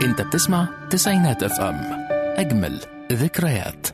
انت بتسمع تسعينات اف ام اجمل ذكريات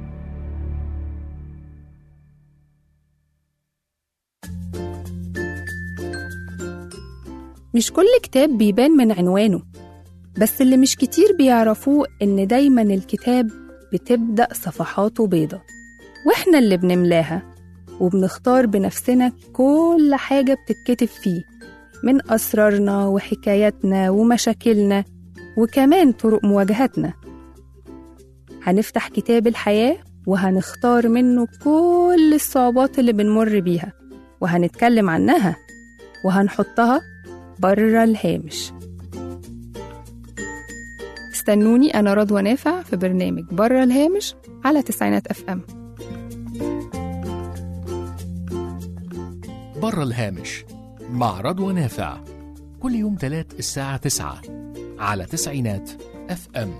مش كل كتاب بيبان من عنوانه بس اللي مش كتير بيعرفوه إن دايما الكتاب بتبدأ صفحاته بيضة وإحنا اللي بنملاها وبنختار بنفسنا كل حاجة بتتكتب فيه من أسرارنا وحكاياتنا ومشاكلنا وكمان طرق مواجهتنا هنفتح كتاب الحياة وهنختار منه كل الصعوبات اللي بنمر بيها وهنتكلم عنها وهنحطها بره الهامش استنوني أنا رضوى نافع في برنامج بره الهامش على تسعينات أف أم بره الهامش مع رضوى نافع كل يوم تلات الساعة تسعة على تسعينات اف ام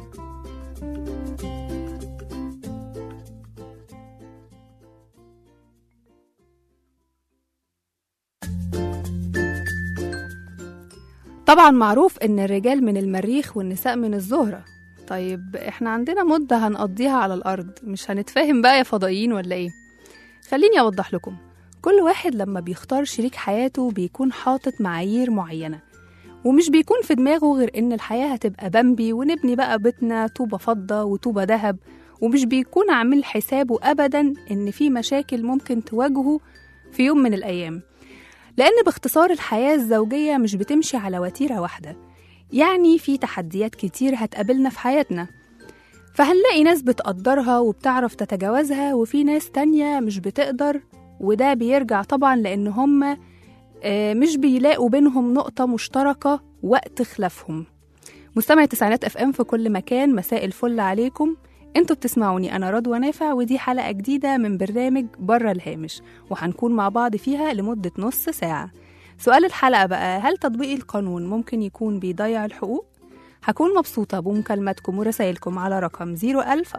طبعا معروف إن الرجال من المريخ والنساء من الزهرة طيب إحنا عندنا مدة هنقضيها على الأرض مش هنتفاهم بقى يا فضائيين ولا إيه؟ خليني أوضح لكم كل واحد لما بيختار شريك حياته بيكون حاطط معايير معينة ومش بيكون في دماغه غير إن الحياة هتبقى بامبي ونبني بقى بيتنا طوبة فضة وطوبة ذهب ومش بيكون عامل حسابه أبدا إن في مشاكل ممكن تواجهه في يوم من الأيام لأن باختصار الحياة الزوجية مش بتمشي على وتيرة واحدة يعني في تحديات كتير هتقابلنا في حياتنا فهنلاقي ناس بتقدرها وبتعرف تتجاوزها وفي ناس تانية مش بتقدر وده بيرجع طبعا لأن هم آه، مش بيلاقوا بينهم نقطة مشتركة وقت خلافهم مستمع تسعينات اف ام في كل مكان مساء الفل عليكم انتوا بتسمعوني انا رضوى نافع ودي حلقة جديدة من برنامج بره الهامش وهنكون مع بعض فيها لمدة نص ساعة سؤال الحلقة بقى هل تطبيق القانون ممكن يكون بيضيع الحقوق؟ هكون مبسوطة بمكالماتكم ورسائلكم على رقم 01000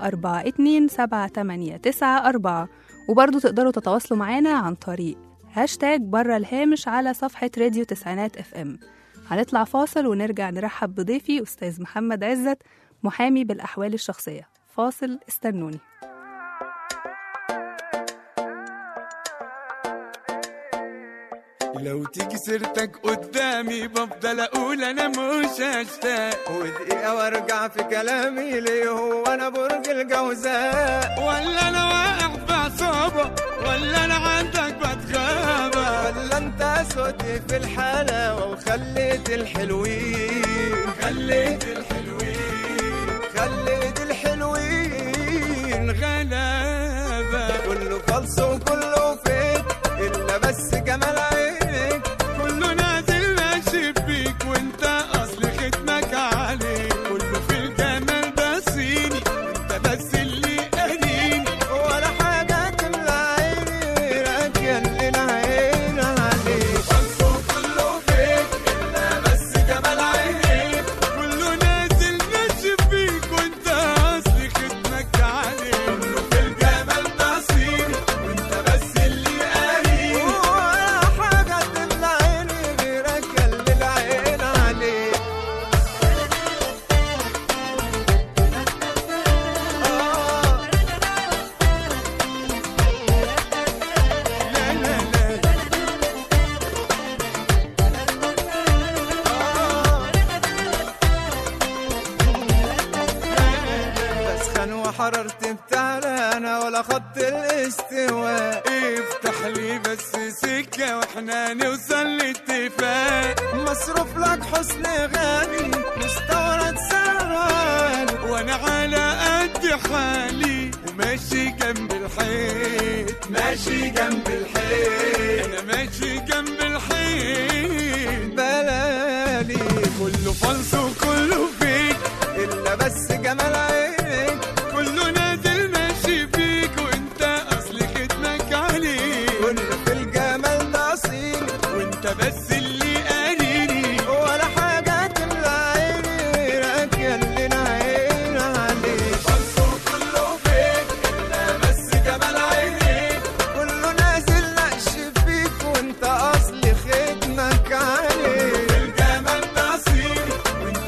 427 وبرضه تقدروا تتواصلوا معانا عن طريق هاشتاج بره الهامش على صفحة راديو تسعينات اف ام هنطلع فاصل ونرجع نرحب بضيفي أستاذ محمد عزت محامي بالأحوال الشخصية فاصل استنوني لو تيجي سيرتك قدامي بفضل اقول انا مش هشتاق ودقيقة وارجع في كلامي ليه هو انا برج الجوزاء ولا انا واقع في عصابة ولا انا عندك بتغابة ولا انت صوتي في الحلاوة وخليت الحلوين خليت الحلوين خليت الحلوين غلابة كله فلس وكله فيك الا بس جمال عينك كله نازل ماشي بيك وانت اصل ختمك عليك كله في الجمال ده صيني وانت بس اللي قاريني ولا حاجة تملى عيني غيرك يا اللي العين عليك كله فيك الا بس جمال عينيك كله نازل ماشي فيك وانت اصل ختمك عليك كله في الجمال نصيبي وانت بس اللي قاريني ولا حاجة تملى عيني غيرك يا اللي العين عليك آه لا لا لا بسخن وحررت بتاعنا انا ولا خط الاستواء افتح لي بس سكة واحنا نوصل لاتفاق مصروف لك حسن غالي مستورد سراني وانا على قد حالي وماشي جنب الحيط ماشي جنب الحيط انا ماشي جنب الحيط بلالي كله فلس وكله فيك الا بس جمال عينك كله نازل ماشي فيك وانت اصل ختمك عليك كله في الجمال ده اصيل وانت بس اللي قاريني ولا حاجة تملى عيني غيرك يا اللي العين عليك فلس وكله فيك الا بس جمال عينيك كله نازل نقش فيك وانت اصلي ختمك عليك الجمال نصيبي وانت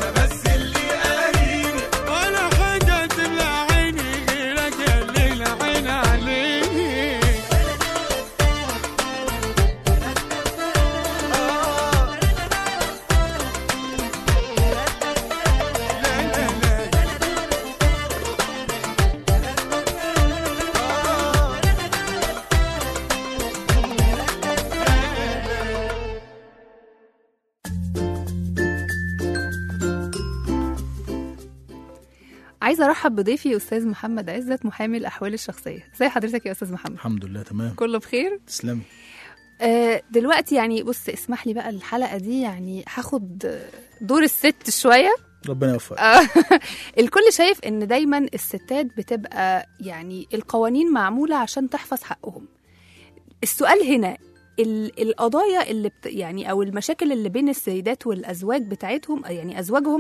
عايزه ارحب بضيفي استاذ محمد عزت محامي الاحوال الشخصيه ازي حضرتك يا استاذ محمد الحمد لله تمام كله بخير تسلمي آه دلوقتي يعني بص اسمح لي بقى الحلقه دي يعني هاخد دور الست شويه ربنا يوفقك آه، الكل شايف ان دايما الستات بتبقى يعني القوانين معموله عشان تحفظ حقهم السؤال هنا ال- القضايا اللي بت يعني او المشاكل اللي بين السيدات والازواج بتاعتهم يعني ازواجهم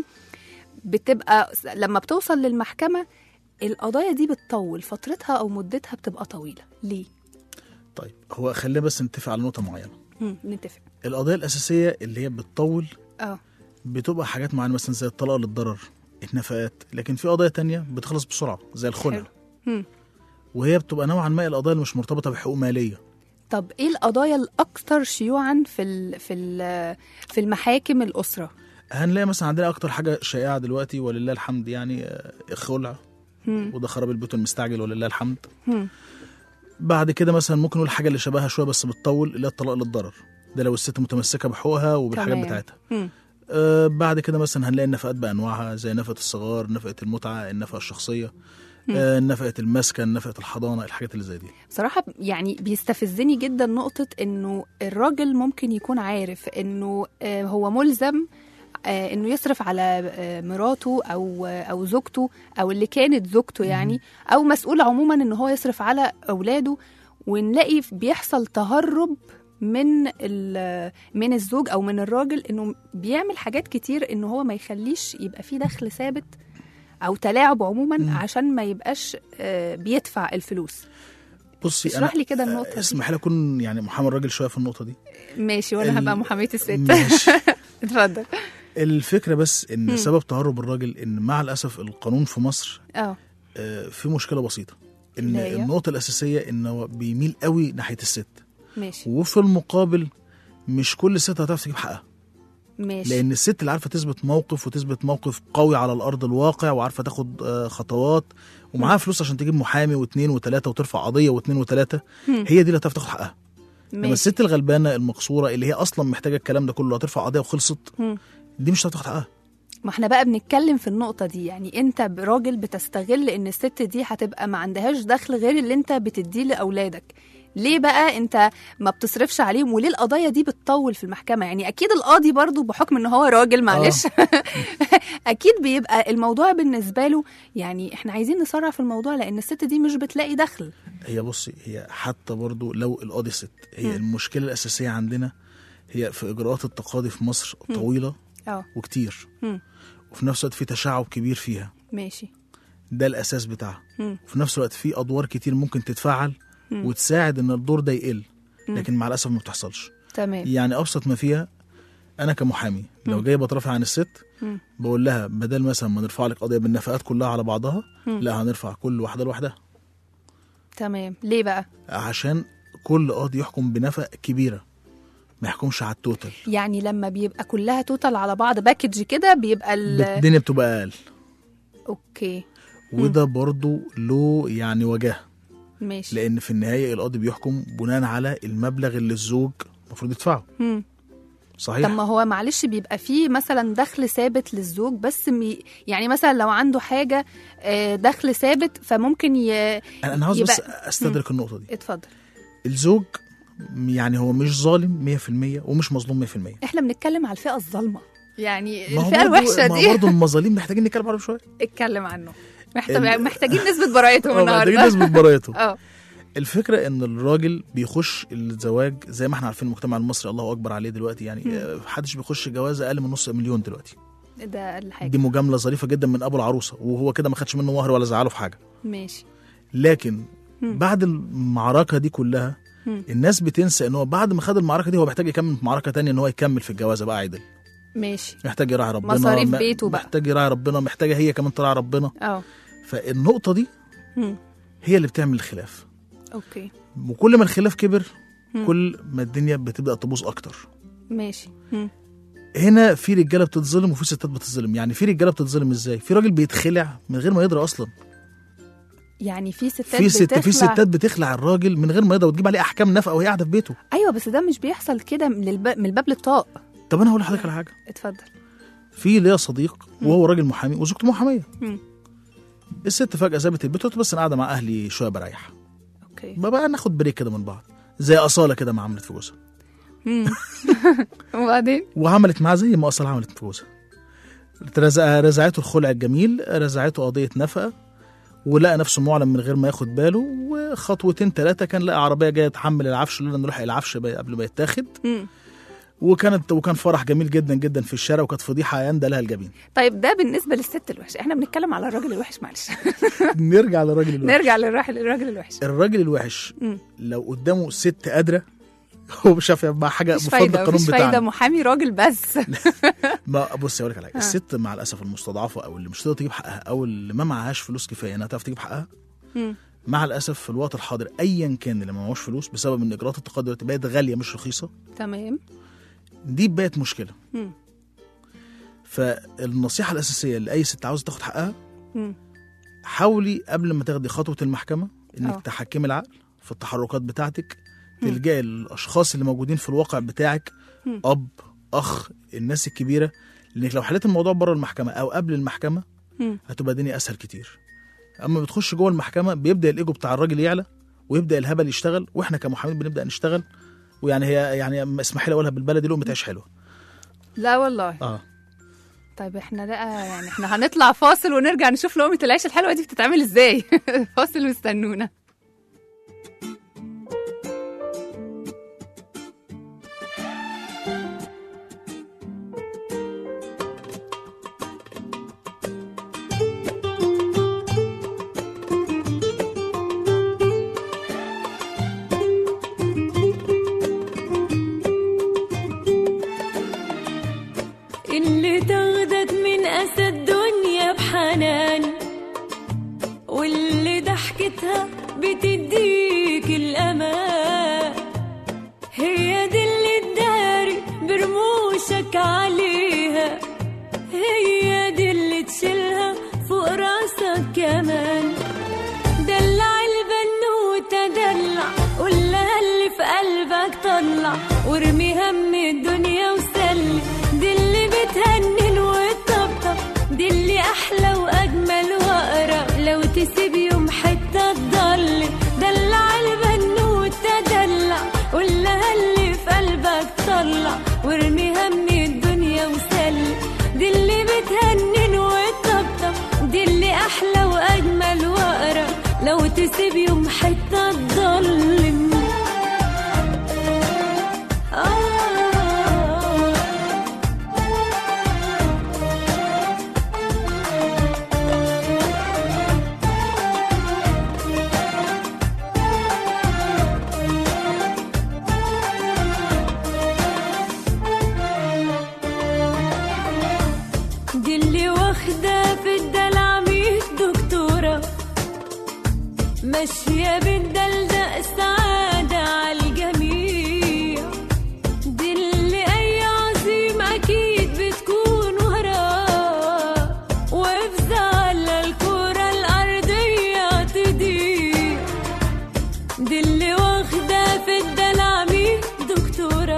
بتبقى لما بتوصل للمحكمه القضايا دي بتطول فترتها او مدتها بتبقى طويله ليه طيب هو خلينا بس نتفق على نقطه معينه مم، نتفق القضيه الاساسيه اللي هي بتطول اه بتبقى حاجات معينه مثلا زي الطلاق للضرر النفقات لكن في قضايا تانية بتخلص بسرعه زي الخلع حلو. مم. وهي بتبقى نوعا ما القضايا اللي مش مرتبطه بحقوق ماليه طب ايه القضايا الاكثر شيوعا في ال في ال في المحاكم الاسره هنلاقي مثلا عندنا اكتر حاجه شائعه دلوقتي ولله الحمد يعني آه، الخلع مم. وده خراب البيوت المستعجل ولله الحمد مم. بعد كده مثلا ممكن نقول حاجه اللي شبهها شويه بس بتطول اللي هي الطلاق للضرر ده لو الست متمسكه بحقوقها وبالحاجات تمام. بتاعتها مم. آه بعد كده مثلا هنلاقي النفقات بانواعها زي نفقه الصغار نفقه المتعه النفقه الشخصيه آه نفقه المسكن نفقه الحضانه الحاجات اللي زي دي بصراحة يعني بيستفزني جدا نقطة انه الراجل ممكن يكون عارف انه آه، هو ملزم آه، انه يصرف على آه، مراته او آه، او زوجته او اللي كانت زوجته يعني او مسؤول عموما ان هو يصرف على اولاده ونلاقي بيحصل تهرب من ال- من الزوج او من الراجل انه بيعمل حاجات كتير انه هو ما يخليش يبقى فيه دخل ثابت او تلاعب عموما عشان ما يبقاش آه، بيدفع الفلوس بصي اشرح لي كده النقطة دي. اسمح لي اكون يعني محامي الراجل شويه في النقطه دي ماشي وانا ال- هبقى محامية الست ماشي اتفضل الفكره بس ان سبب تهرب الراجل ان مع الاسف القانون في مصر اه آه، في مشكله بسيطه ان اللي هي؟ النقطه الاساسيه ان هو بيميل قوي ناحيه الست ماشي وفي المقابل مش كل ست هتعرف تجيب حقها ماشي لان الست اللي عارفه تثبت موقف وتثبت موقف قوي على الارض الواقع وعارفه تاخد آه، خطوات ومعاها فلوس عشان تجيب محامي واثنين وثلاثه وترفع قضيه واثنين وثلاثه هي دي اللي هتعرف تاخد حقها لما ماشي الست الغلبانه المقصوره اللي هي اصلا محتاجه الكلام ده كله هترفع قضيه وخلصت مم. دي مش هتعرف تاخد حقها ما احنا بقى بنتكلم في النقطة دي يعني انت راجل بتستغل ان الست دي هتبقى ما عندهاش دخل غير اللي انت بتديه لأولادك ليه بقى انت ما بتصرفش عليهم وليه القضايا دي بتطول في المحكمة يعني اكيد القاضي برضو بحكم ان هو راجل معلش اكيد بيبقى الموضوع بالنسبة له يعني احنا عايزين نسرع في الموضوع لان الست دي مش بتلاقي دخل هي بصي هي حتى برضو لو القاضي ست هي المشكله الاساسيه عندنا هي في اجراءات التقاضي في مصر طويله اه وكتير مم. وفي نفس الوقت في تشعب كبير فيها ماشي ده الاساس بتاعها مم. وفي نفس الوقت في ادوار كتير ممكن تتفعل وتساعد ان الدور ده يقل لكن مع الاسف ما بتحصلش تمام يعني ابسط ما فيها انا كمحامي لو جاي بترافع عن الست مم. بقول لها بدل مثلا ما نرفع لك قضيه بالنفقات كلها على بعضها لا هنرفع كل واحده لوحدها تمام ليه بقى عشان كل قاضي يحكم بنفقه كبيره ما يحكمش على التوتال يعني لما بيبقى كلها توتال على بعض باكج كده بيبقى ال... الدنيا بتبقى اقل اوكي وده برضو له يعني وجاه ماشي لان في النهايه القاضي بيحكم بناء على المبلغ اللي الزوج المفروض يدفعه مم. صحيح طب ما هو معلش بيبقى فيه مثلا دخل ثابت للزوج بس مي يعني مثلا لو عنده حاجه آه، دخل ثابت فممكن ي... انا أنا عاوز يبقى- بس استدرك النقطه دي اتفضل الزوج يعني هو مش ظالم 100% ومش مظلوم 100% احنا بنتكلم على الفئه الظالمه يعني ما هو الفئه برضو- الوحشه ما هو دي برضه المظالم محتاجين نتكلم عليهم شويه اتكلم عنه محتاج... ال- محتاجين نثبت براءتهم اه محتاجين النهارده نثبت براءته اه الفكره ان الراجل بيخش الزواج زي ما احنا عارفين المجتمع المصري الله اكبر عليه دلوقتي يعني آه، محدش بيخش جوازه اقل من نص مليون دلوقتي ده الحاجه دي مجامله ظريفه جدا من ابو العروسه وهو كده ما خدش منه مهر ولا زعله في حاجه ماشي لكن بعد المعركه دي كلها مم. الناس بتنسى ان هو بعد ما خد المعركه دي هو محتاج يكمل في معركه تانية ان هو يكمل في الجوازه بقى عدل ماشي محتاج يراعي ربنا مصاريف م- بيته بقى. محتاج يراعي ربنا محتاجه هي كمان تراعي ربنا اه فالنقطه دي مم. هي اللي بتعمل الخلاف اوكي وكل ما الخلاف كبر كل ما الدنيا بتبدا تبوظ اكتر ماشي مم. هنا في رجاله بتتظلم وفي ستات بتتظلم يعني في رجاله بتتظلم ازاي في راجل بيتخلع من غير ما يدري اصلا يعني في ستات في ست في بتخلع- ستات بتخلع الراجل من غير ما يدري وتجيب عليه احكام نفقه وهي قاعده في بيته ايوه بس ده مش بيحصل كده من الباب من الباب للطاق طب انا هقول لحضرتك على حاجه اتفضل في ليا صديق وهو راجل محامي وزوجته محاميه مم. الست فجاه سابت البيت قلت بس انا قاعده مع اهلي شويه بريح اوكي بقى ناخد بريك كده من بعض زي اصاله كده ما عملت في جوزها مم. وبعدين وعملت معاه زي ما اصاله عملت في جوزها رزع- رزعته الخلع الجميل رزعته قضيه نفقه ولقى نفسه معلم من غير ما ياخد باله وخطوتين ثلاثه كان لقى عربيه جايه تحمل العفش لنا نروح العفش بقى قبل ما يتاخد مم. وكانت وكان فرح جميل جدا جدا في الشارع وكانت فضيحه يندى لها الجبين طيب ده بالنسبه للست الوحشه احنا بنتكلم على الراجل الوحش معلش نرجع للراجل الوحش نرجع للراجل الراجل الوحش الراجل الوحش مم. لو قدامه ست قادره هو مش عارف مع حاجه مفيش بفضل فايده القانون مفيش فايده بتاعنا محامي راجل بس ما بص اقول لك على حاجه آه. الست مع الاسف المستضعفه او اللي مش تقدر تجيب حقها او اللي ما معهاش فلوس كفايه انها تعرف تجيب حقها مم. مع الاسف في الوقت الحاضر ايا كان اللي ما معهوش فلوس بسبب ان اجراءات التقاعد دلوقتي بقت غاليه مش رخيصه تمام دي بقت مشكله مم. فالنصيحه الاساسيه لاي ست عاوزه تاخد حقها مم. حاولي قبل ما تاخدي خطوه المحكمه انك آه. تحكمي العقل في التحركات بتاعتك تلجئي الاشخاص اللي موجودين في الواقع بتاعك مم. اب اخ الناس الكبيره لانك لو حليت الموضوع بره المحكمه او قبل المحكمه مم. هتبقى الدنيا اسهل كتير اما بتخش جوه المحكمه بيبدا الايجو بتاع الراجل يعلى ويبدا الهبل يشتغل واحنا كمحامين بنبدا نشتغل ويعني هي يعني اسمحي لي اقولها بالبلدي لقمه عيش حلوه لا والله اه طيب احنا بقى يعني احنا هنطلع فاصل ونرجع نشوف لقمة العيش الحلوة دي بتتعمل ازاي فاصل واستنونا اللي تاخدك من أسى الدنيا بحنان واللي ضحكتها بتديك الأمان هي دي اللي تداري برموشك عليها هي دي اللي تشيلها فوق راسك كمان دلع البنوتة دلع قولها اللي في قلبك طلع وارمي هم الدنيا وسلي دي اللي بتهنن وتطبطب دي اللي احلى واجمل واقرب لو تسيب يوم حته تضل دلع البنوتة دلع قولها اللي في قلبك طلع وارمي هم الدنيا وسلي دي اللي بتهنن وتطبطب دي اللي احلى واجمل واقرب لو تسيب يوم حته تضلم آه دي اللي واخدة في الدلع مية دكتورة ماشية بالدلدق السعادة عالجميع دي اللي أي عظيم أكيد بتكون وراه وافزع على الكرة الأرضية تضيع دي اللي واخدة في الدلع مية دكتورة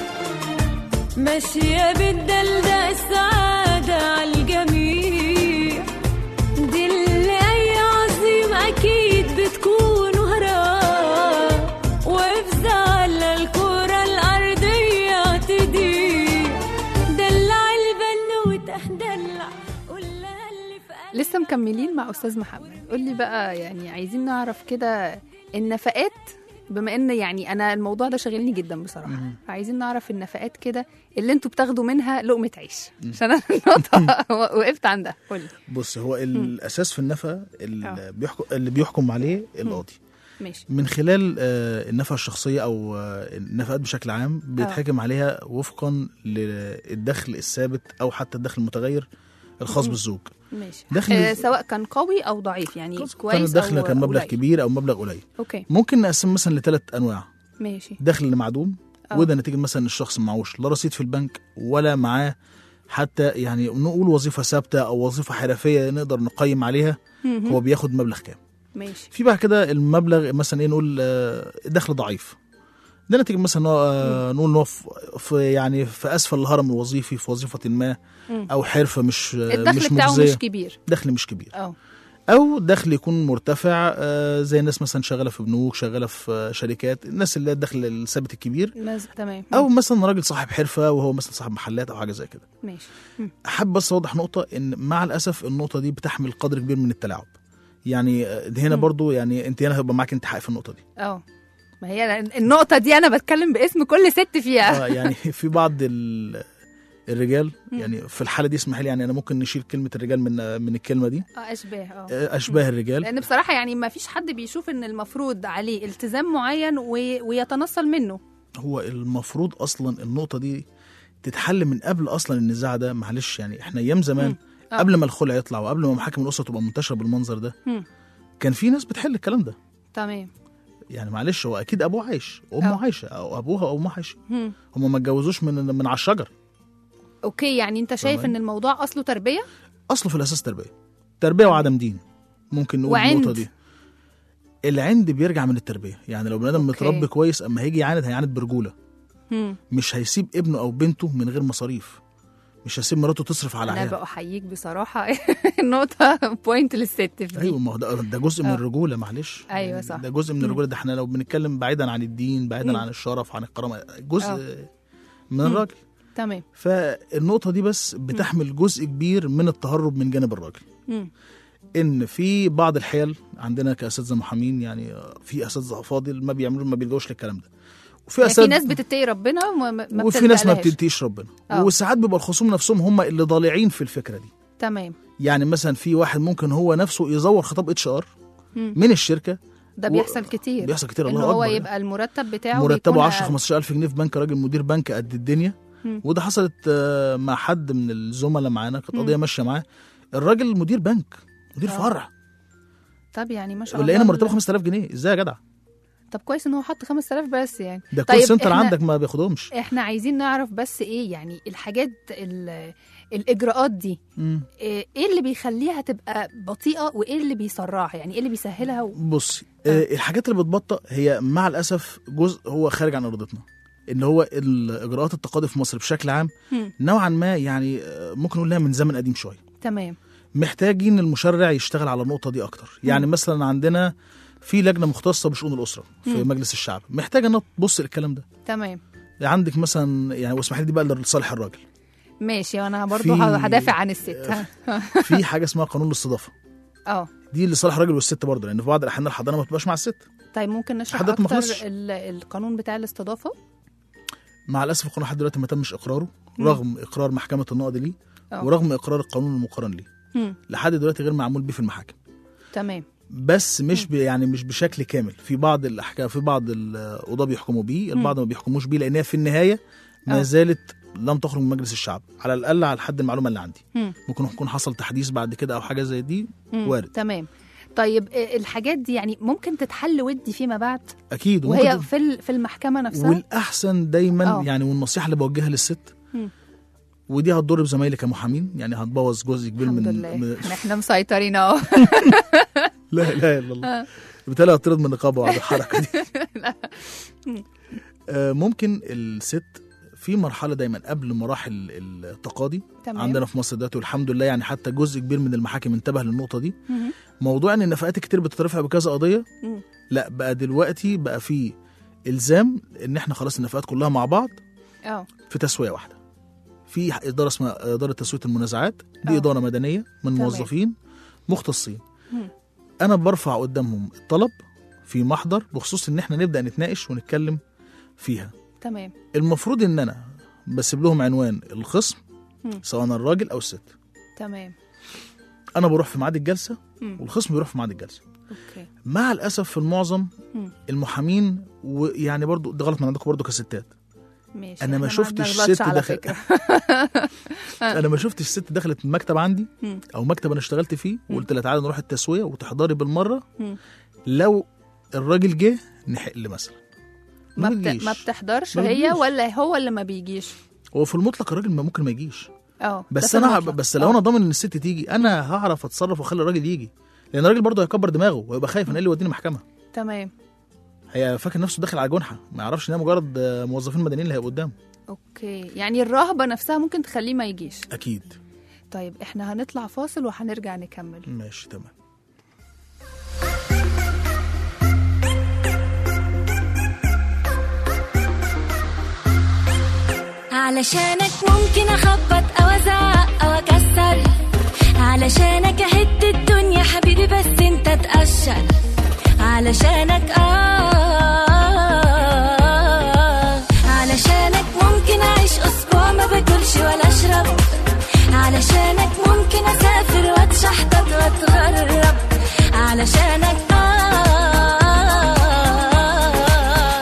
ماشية بالدلدق السعادة عالجميع دي اللي أي عظيم أكيد بتكون وراه وافزع على الكرة الأرضية تضيع دلع البنوتة دلع قولها اللي في قلبك لسه مكملين مع استاذ محمد قول لي بقى يعني عايزين نعرف كده النفقات بما ان يعني انا الموضوع ده شاغلني جدا بصراحه عايزين نعرف النفقات كده اللي انتوا بتاخدوا منها لقمه عيش عشان انا النقطه وقفت عندها قول لي بص هو الاساس في النفقه آه. اللي بيحكم اللي بيحكم عليه القاضي ماشي من خلال آه، النفقه الشخصيه او آه، النفقات بشكل عام بيتحكم عليها وفقا للدخل الثابت او حتى الدخل المتغير الخاص مم. بالزوج ماشي دخل آه سواء كان قوي او ضعيف يعني كان كويس الدخل او كان مبلغ قليل. كبير او مبلغ قليل اوكي ممكن نقسم مثلا لثلاث انواع ماشي دخل اللي معدوم آه. وده نتيجه مثلا ان الشخص معهوش لا رصيد في البنك ولا معاه حتى يعني نقول وظيفه ثابته او وظيفه حرفيه نقدر نقيم عليها مهم. هو بياخد مبلغ كام ماشي في بعد كده المبلغ مثلا ايه نقول آه، دخل ضعيف ده نتيجه مثلا إن هو، آه، نقول ان هو في- في يعني في اسفل الهرم الوظيفي في وظيفه ما مم. او حرفه مش آه، الدخل مش بتاعه مجزيه مش كبير دخل مش كبير اه او دخل يكون مرتفع آه، زي الناس مثلا شغاله في بنوك شغاله في آه، شركات الناس اللي هي الدخل الثابت الكبير مز... تمام او مثلا راجل صاحب حرفه وهو مثلا صاحب محلات او حاجه زي كده ماشي احب بس اوضح نقطه ان مع الاسف النقطه دي بتحمل قدر كبير من التلاعب يعني آه، هنا مم. برضو يعني انت هنا هيبقى معاك انتحاء في النقطه دي اه ما هي النقطة دي أنا بتكلم باسم كل ست فيها اه يعني في بعض ال- الرجال يعني في الحاله دي اسمح لي يعني انا ممكن نشيل كلمه الرجال من من الكلمه دي اه أشباه اه آه، اشباه الرجال لأن بصراحة يعني ما فيش حد بيشوف إن المفروض عليه التزام معين و... ويتنصل منه هو المفروض اصلا النقطه دي تتحل من قبل اصلا النزاع ده معلش يعني احنا ايام زمان آه. قبل ما الخلع يطلع وقبل ما محاكم الاسره تبقى منتشره بالمنظر ده مم. كان في ناس بتحل الكلام ده تمام يعني معلش هو اكيد ابوه عايش وامه آه. عايشه او ابوها او امها عايشه مم. هم ما اتجوزوش من من على الشجر أوكي يعني أنت شايف فاهماني؟ إن الموضوع أصله تربية اصله في الاساس تربيه تربيه وعدم دين ممكن نقول وعند. النقطه دي العند بيرجع من التربيه يعني لو بني ادم أوكي. متربي كويس اما هيجي يعاند هيعاند برجوله مم. مش هيسيب ابنه او بنته من غير مصاريف مش هيسيب مراته تصرف على أنا عيالها بأحييك بصراحة النقطة بوينت للست في دي ايوه ما هو ده, ده جزء من آه. الرجوله معلش أيوة يعني صح. ده جزء من مم. الرجوله ده احنا لو بنتكلم بعيدا عن الدين بعيدا مم. عن الشرف عن الكرامه جزء آه. من الراجل تمام فالنقطه دي بس بتحمل جزء كبير من التهرب من جانب الراجل مم. ان في بعض الحيل عندنا كاساتذه محامين يعني في اساتذه افاضل ما بيعملوا ما بيلجوش للكلام ده وفي يعني في أساتذة- ناس بتتقي ربنا وما ما وفي ناس ما بتلجألهاش. بتنتيش ربنا آه. وساعات بيبقى الخصوم نفسهم هم اللي ضالعين في الفكره دي تمام يعني مثلا في واحد ممكن هو نفسه يزور خطاب اتش ار مم. من الشركه ده و- بيحصل كتير بيحصل كتير ان الله هو اكبر يبقى المرتب بتاعه مرتبه بيكون 10 أقل. 15000 جنيه في بنك راجل مدير بنك قد الدنيا مم. وده حصلت آه، مع حد من الزملاء معانا كانت مم. قضيه ماشيه معاه الراجل مدير بنك مدير آه. فرع طب يعني ما شاء الله لقينا مرتبه ال- 5000 جنيه ازاي يا جدع طب كويس ان هو حط 5000 بس يعني ده طيب كول سنتر إحنا- عندك ما بياخدهمش احنا عايزين نعرف بس ايه يعني الحاجات ال- الاجراءات دي مم. ايه إيه اللي بيخليها تبقى بطيئه وايه اللي بيسرعها يعني ايه اللي بيسهلها و... بصي آه. الحاجات اللي بتبطأ هي مع الاسف جزء هو خارج عن ارادتنا ان هو الاجراءات التقاضي في مصر بشكل عام مم. نوعا ما يعني آه، ممكن نقول لها من زمن قديم شويه تمام محتاجين المشرع يشتغل على النقطه دي اكتر يعني مم. مثلا عندنا في لجنه مختصه بشؤون الاسره في مم. مجلس الشعب محتاجه انها تبص للكلام ده تمام عندك مثلا يعني واسمح لي دي بقى لصالح الراجل ماشي وانا برضو في- هدافع عن الست ها. في حاجه اسمها قانون الاستضافه اه دي لصالح الراجل والست برضه لان في بعض الاحيان الحضانه ما بتبقاش مع الست طيب ممكن نشرح لحد دلوقتي ما اكتر خلصش. ال- القانون بتاع الاستضافه مع الاسف القانون لحد دلوقتي ما تمش اقراره مم. رغم اقرار محكمه النقض ليه آه. ورغم اقرار القانون المقارن ليه مم. لحد دلوقتي غير معمول بيه في المحاكم تمام بس مش ب يعني مش بشكل كامل في بعض الاحكام في بعض القضاه بيحكموا بيه مم. البعض ما بيحكموش بيه لان هي في النهايه ما آه. زالت لم تخرج من مجلس الشعب على الاقل على حد المعلومه اللي عندي مم. ممكن يكون حصل تحديث بعد كده او حاجه زي دي مم. وارد تمام طيب إيه الحاجات دي يعني ممكن تتحل ودي فيما بعد اكيد وهي وممكن في ال- في المحكمه نفسها والاحسن دايما آه. يعني والنصيحه اللي بوجهها للست مم. ودي هتضر بزمايلي كمحامين يعني هتبوظ جزء كبير الحمد من, لله من احنا احنا مسيطرين اهو لا اله الا الله بالتالي هطرد من النقابه بعد الحركه دي آه، ممكن الست في مرحله دايما قبل مراحل التقاضي تمام عندنا في مصر دلوقتي والحمد لله يعني حتى جزء كبير من المحاكم انتبه للنقطه دي مهم. موضوع ان النفقات كتير بتترفع بكذا قضيه مم. لا بقى دلوقتي بقى في الزام ان احنا خلاص النفقات كلها مع بعض اه في تسويه واحده في اداره اسمها اداره تسويه المنازعات دي آه. اداره مدنيه من تمام. موظفين مختصين مم. انا برفع قدامهم الطلب في محضر بخصوص ان احنا نبدا نتناقش ونتكلم فيها تمام المفروض ان انا بسيب لهم عنوان الخصم مم. سواء الراجل او الست تمام انا بروح في ميعاد الجلسه مم. والخصم بيروح في ميعاد الجلسه اوكي مع الاسف في المعظم مم. المحامين ويعني برضو ده غلط من عندكم برضو كستات ماشي أنا ما إحنا شفتش بنغلطش ست على دخل- فكرة. انا ما شفتش ست دخلت المكتب عندي مم. او مكتب انا اشتغلت فيه وقلت لها تعالى نروح التسويه وتحضري بالمره مم. لو الراجل جه نحل مثلا ما, بت... بيجيش. ما بتحضرش ما هي بيجيش. ولا هو اللي ما بيجيش هو في المطلق الراجل ما ممكن ما يجيش اه بس ده في انا المطلق. بس لو آه. انا ضامن ان الست تيجي انا هعرف اتصرف واخلي الراجل يجي لان الراجل برضه هيكبر دماغه ويبقى خايف انا ايه اللي يوديني محكمه تمام هي فاكر نفسه داخل على جنحه ما يعرفش ان هي مجرد آه، موظفين مدنيين اللي هيبقوا قدامه اوكي يعني الرهبة نفسها ممكن تخليه ما يجيش اكيد طيب احنا هنطلع فاصل وهنرجع نكمل ماشي تمام علشانك ممكن اخبط او ازعق او اكسر علشانك اهد الدنيا حبيبي بس انت تقشر علشانك آه علشانك ممكن أعيش أسبوع ما باكلش ولا أشرب علشانك ممكن أسافر وأتشحطط وأتغرب علشانك آه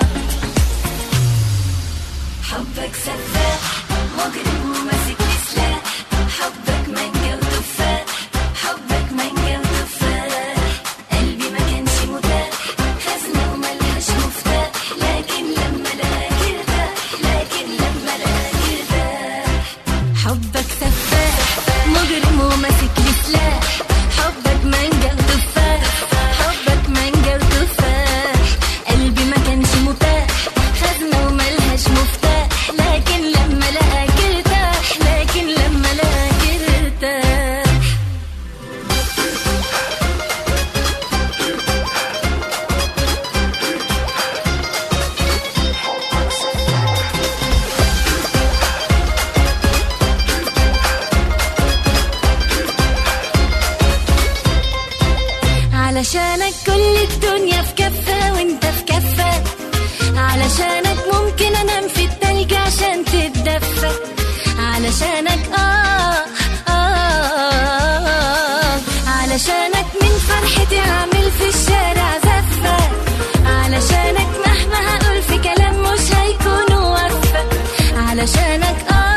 حبك سفاح مجرم وماسك لي سلاح حبك مانجا وتفاح حبك مانجا وتفاح قلبي ما كانش متاح خزنة وملهاش مفتاح لكن لما لقاك ارتاح لكن لما لقاك ارتاح حبك سفاح مجرم وماسك لي سلاح حبك مانجا وتفاح حبك مانجا وتفاح قلبي ما كانش متاح خزنة وملهاش مفتاح لكن لما لقاك ارتاح لكن لما لقاك ارتاح علشانك كل الدنيا في كفة وانت في كفة علشانك ممكن انام في التلج عشان تتدفى علشانك آه, آه, آه علشانك من فرحتي اعمل في الشارع زفة علشانك مهما هقول في كلام مش هيكون وفة علشانك آه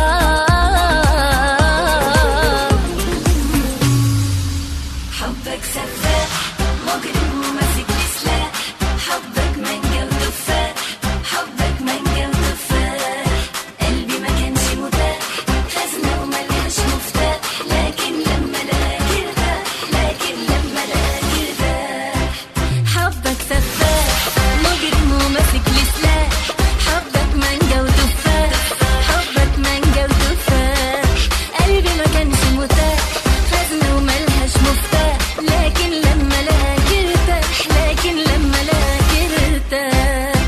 حبك سفاح مجرم وماسك لي سلاح حبك مانجا وتفاح حبك مانجا وتفاح قلبي ما كانش متاح خزنة وملهاش مفتاح لكن لما لقاك ارتاح لكن لما لقاك ارتاح حبك سفاح مجرم وماسك لي سلاح حبك مانجا وتفاح حبك مانجا وتفاح قلبي ما كانش متاح خزنة وملهاش مفتاح لكن لما لقاك ارتاح لكن لما لقاك ارتاح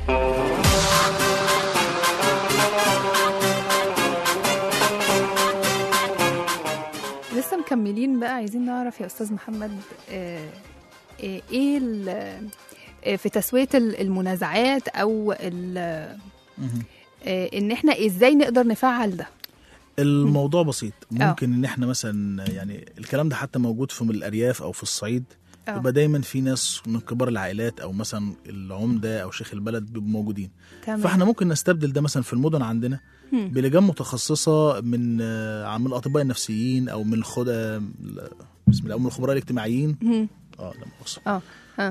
لسه مكملين بقى عايزين نعرف يا استاذ محمد آه، آه، ايه ال- آه، في تسويه ال- المنازعات او ال- مهم. آه، ان احنا ازاي نقدر نفعل ده الموضوع بسيط آه. ممكن ان احنا مثلا يعني الكلام ده حتى موجود في الارياف او في الصعيد آه. يبقى دايما في ناس من كبار العائلات او مثلا العمده او شيخ البلد بيبقوا موجودين تمام فاحنا ممكن نستبدل ده مثلا في المدن عندنا مم. بلجان متخصصه من آه، من الاطباء النفسيين او من الخدى بسم الله او من الخبراء الاجتماعيين مم. اه لا مؤاخذة. اه اه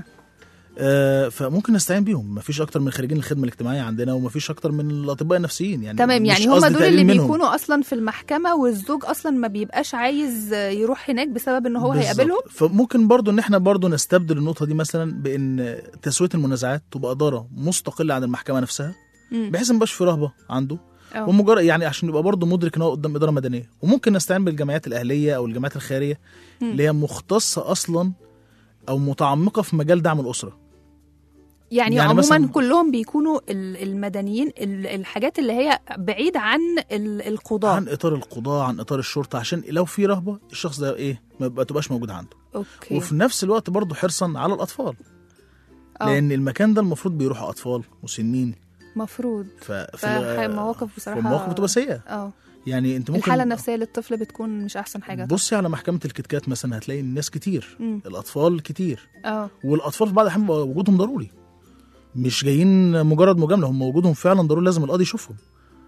آه فممكن نستعين بيهم مفيش اكتر من خريجين الخدمه الاجتماعيه عندنا ومفيش اكتر من الاطباء النفسيين يعني تمام مش يعني هم قصدي دول تقليل اللي منهم. بيكونوا اصلا في المحكمه والزوج اصلا ما بيبقاش عايز آه، يروح هناك بسبب ان هو بالظبط. هيقابلهم فممكن برضو ان احنا برضو نستبدل النقطه دي مثلا بان تسويه المنازعات تبقى اداره مستقله عن المحكمه نفسها مم. بحيث ما يبقاش في رهبه عنده اه ومجرد يعني عشان يبقى برضه مدرك ان هو قدام اداره مدنيه وممكن نستعين بالجمعيات الاهليه او الجمعيات الخيريه مم. اللي هي مختصه اصلا او متعمقه في مجال دعم الاسره يعني, يعني عموما مثلاً- كلهم بيكونوا ال- المدنيين ال- الحاجات اللي هي بعيد عن ال- القضاء عن اطار القضاء عن اطار الشرطه عشان لو في رهبه الشخص ده ايه ما يبقى- تبقاش موجود عنده اوكي وفي نفس الوقت برضه حرصا على الاطفال آه. لان المكان ده المفروض بيروحوا اطفال مسنين مفروض ف في فمواقف بصراحه مواقف بتبقى سيئه اه يعني انت ممكن الحاله النفسيه للطفل بتكون مش احسن حاجه بصي على محكمه الكتكات مثلا هتلاقي الناس كتير مم. الاطفال كتير اه والاطفال في بعض الاحيان بيبقى وجودهم ضروري مش جايين مجرد مجامله هم وجودهم فعلا ضروري لازم القاضي يشوفهم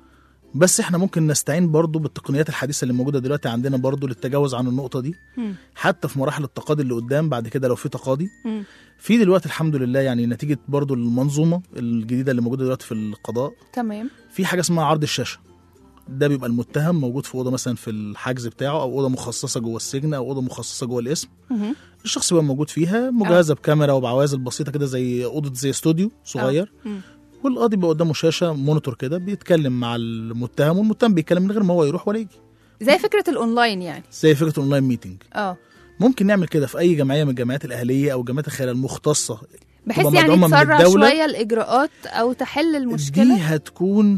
بس احنا ممكن نستعين برضو بالتقنيات الحديثه اللي موجوده دلوقتي عندنا برضو للتجاوز عن النقطه دي مم. حتى في مراحل التقاضي اللي قدام بعد كده لو في تقاضي مم. في دلوقتي الحمد لله يعني نتيجه برضو المنظومه الجديده اللي موجوده دلوقتي في القضاء تمام في حاجه اسمها عرض الشاشه ده بيبقى المتهم موجود في اوضه مثلا في الحجز بتاعه او اوضه مخصصه جوه السجن او اوضه مخصصه جوه القسم مهم. الشخص بيبقى موجود فيها مجهزه بكاميرا وبعوازل بسيطه كده زي اوضه زي استوديو صغير مم. والقاضي بيبقى قدامه شاشه مونيتور كده بيتكلم مع المتهم والمتهم بيتكلم من غير ما هو يروح ولا يجي زي فكره الاونلاين يعني زي فكره الاونلاين ميتنج اه ممكن نعمل كده في اي جمعيه من الجمعيات الاهليه او الجمعيات الخيريه المختصه بحيث تبقى يعني مدعومة من تسرع الدولة. شويه الاجراءات او تحل دي المشكله هتكون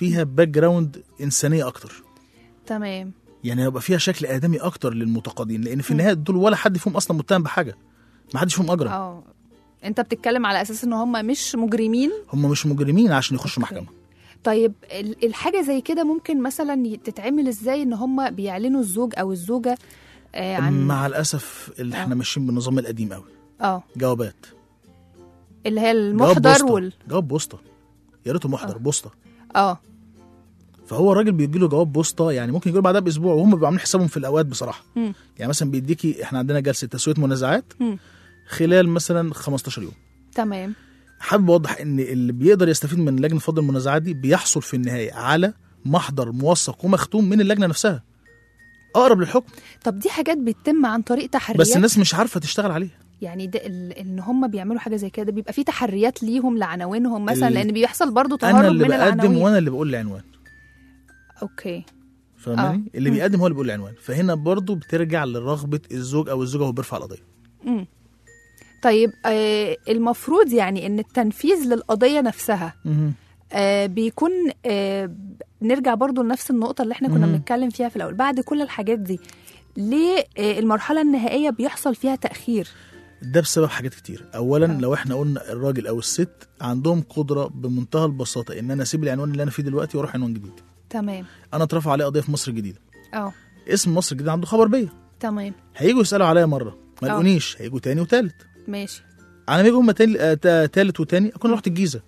فيها باك جراوند انسانيه اكتر تمام يعني هيبقى فيها شكل ادمي اكتر للمتقاضين لان في النهايه دول ولا حد فيهم اصلا متهم بحاجه ما حدش فيهم اجرم اه انت بتتكلم على اساس ان هم مش مجرمين هم مش مجرمين عشان يخشوا أوكي. محكمه طيب ال- الحاجه زي كده ممكن مثلا ي- تتعمل ازاي ان هم بيعلنوا الزوج او الزوجه آه عن مع الاسف اللي احنا آه. ماشيين بالنظام القديم قوي اه جوابات اللي هي جواب المحضر بوسطة. وال جواب بوسطه يا ريته محضر آه. بوسطه اه فهو الراجل بيجي له جواب بوسطه يعني ممكن يجي له بعدها باسبوع وهم بيبقوا عاملين حسابهم في الاوقات بصراحه مم. يعني مثلا بيديكي احنا عندنا جلسه تسويه منازعات مم. خلال مثلا 15 يوم تمام حابب اوضح ان اللي بيقدر يستفيد من لجنه فض المنازعات دي بيحصل في النهايه على محضر موثق ومختوم من اللجنه نفسها اقرب للحكم طب دي حاجات بتتم عن طريق تحريات بس الناس مش عارفه تشتغل عليها يعني ده ال- ان هم بيعملوا حاجه زي كده بيبقى في تحريات ليهم لعناوينهم مثلا ال- لان بيحصل برضو انا تهرب اللي من بقدم العناوين وانا اللي بقول العنوان اوكي فاهماني اللي مم. بيقدم هو اللي بيقول العنوان فهنا برضو بترجع لرغبه الزوج او الزوجه وهو بيرفع القضيه مم. طيب آه المفروض يعني ان التنفيذ للقضيه نفسها آه بيكون آه نرجع برضو لنفس النقطة اللي احنا كنا مم. بنتكلم فيها في الأول بعد كل الحاجات دي ليه آه المرحلة النهائية بيحصل فيها تأخير ده بسبب حاجات كتير اولا آه. لو احنا قلنا الراجل او الست عندهم قدره بمنتهى البساطه ان انا اسيب العنوان اللي انا فيه دلوقتي واروح عنوان جديد تمام انا اترفع عليه قضيه في مصر الجديده اه اسم مصر الجديده عنده خبر بيا تمام هيجوا يسالوا عليا مره ما آه. لقونيش هيجوا تاني وتالت ماشي على ما يجوا هم تاني آه، تا- تالت وتاني اكون رحت الجيزه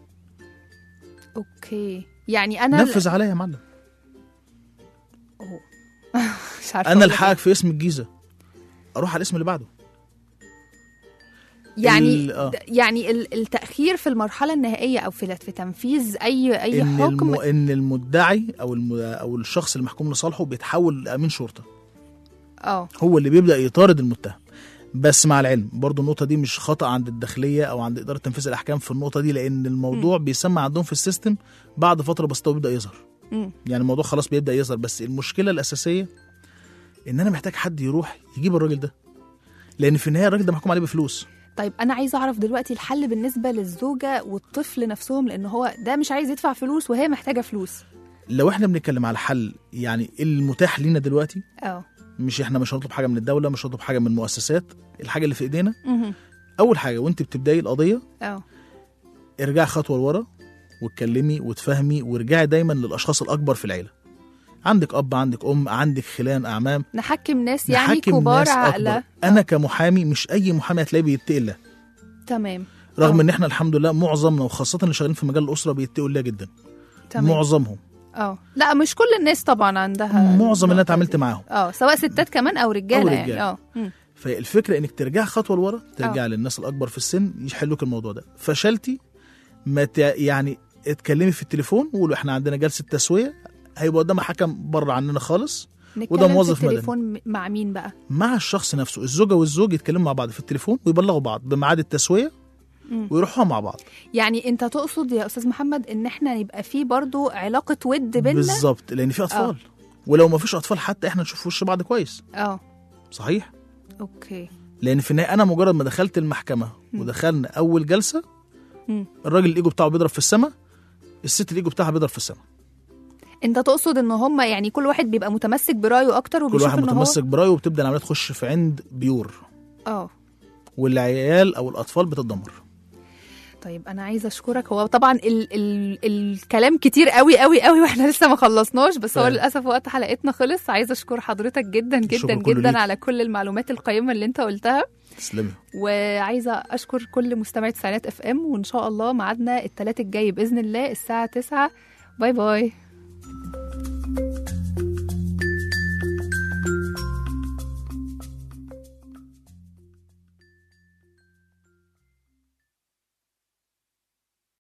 اوكي يعني انا نفذ عليا يا معلم أوه. مش عارفة انا أقول لك الحقك في اسم الجيزه اروح على الاسم اللي بعده إيه. يعني ال- آه. د- يعني ال- التأخير في المرحلة النهائية أو في في تنفيذ أي أي ان حكم الم... ان المدعي او الم... او الشخص المحكوم لصالحه بيتحول لامين شرطه اه هو اللي بيبدا يطارد المتهم بس مع العلم برضو النقطه دي مش خطا عند الداخليه او عند اداره تنفيذ الاحكام في النقطه دي لان الموضوع بيسمى عندهم في السيستم بعد فتره بسيطه وبيبدا يظهر مم. يعني الموضوع خلاص بيبدا يظهر بس المشكله الاساسيه ان انا محتاج حد يروح يجيب الراجل ده لان في النهايه الراجل ده محكوم عليه بفلوس طيب انا عايزه اعرف دلوقتي الحل بالنسبه للزوجه والطفل نفسهم لان هو ده مش عايز يدفع فلوس وهي محتاجه فلوس لو احنا بنتكلم على حل يعني المتاح لينا دلوقتي اه مش احنا مش هنطلب حاجه من الدوله مش هنطلب حاجه من المؤسسات الحاجه اللي في ايدينا مهم. اول حاجه وانت بتبداي القضيه اه ارجعي خطوه لورا واتكلمي وتفهمي وارجعي دايما للاشخاص الاكبر في العيله عندك اب عندك ام عندك خلان اعمام نحكم ناس يعني نحكم كبار ناس عاقله اكبر انا كمحامي مش اي محامي هتلاقيه بيتقي الله تمام رغم آه. ان احنا الحمد لله معظمنا وخاصه اللي شغالين في مجال الاسره بيتقوا الله جدا تمام معظمهم اه لا مش كل الناس طبعا عندها معظم اللي انا النقطة اتعاملت دي. معاهم اه سواء ستات كمان او رجاله أو يعني رجالة. اه مم. فالفكره انك ترجعي خطوه لورا آه. ترجعي للناس الاكبر في السن يحلوك الموضوع ده فشلتي ما ت... يعني اتكلمي في التليفون وقولوا احنا عندنا جلسه تسويه هيبقى قدام حكم بره عننا خالص نتكلم موظف في مدني. التليفون م- مع مين بقى مع الشخص نفسه الزوجه والزوج يتكلموا مع بعض في التليفون ويبلغوا بعض بميعاد التسويه مم. ويروحوا مع بعض يعني انت تقصد يا استاذ محمد ان احنا يبقى في برضو علاقه ود بينا بالظبط لان في اطفال ولو ما فيش اطفال حتى احنا نشوف وش بعض كويس اه صحيح اوكي لان في النهايه انا مجرد ما دخلت المحكمه ودخلنا اول جلسه مم. الراجل الايجو بتاعه بيضرب في السماء الست الايجو بتاعها بيضرب في السماء انت تقصد ان هم يعني كل واحد بيبقى متمسك برايه اكتر كل وبيشوف واحد ان متمسك برايه وبتبدا العمليه تخش في عند بيور هو اه والعيال او الاطفال بتتدمر طيب انا عايزه اشكرك هو طبعا ال ال الكلام كتير قوي قوي قوي واحنا لسه ما خلصناش بس هو فعلا. للاسف وقت حلقتنا خلص عايزه اشكر حضرتك جدا جدا الشكر كله جدا ليك. على كل المعلومات القيمه اللي انت قلتها تسلمي وعايزه اشكر كل مستمعي تسعينات اف ام وان شاء الله ميعادنا الثلاث الجاي باذن الله الساعه 9 باي باي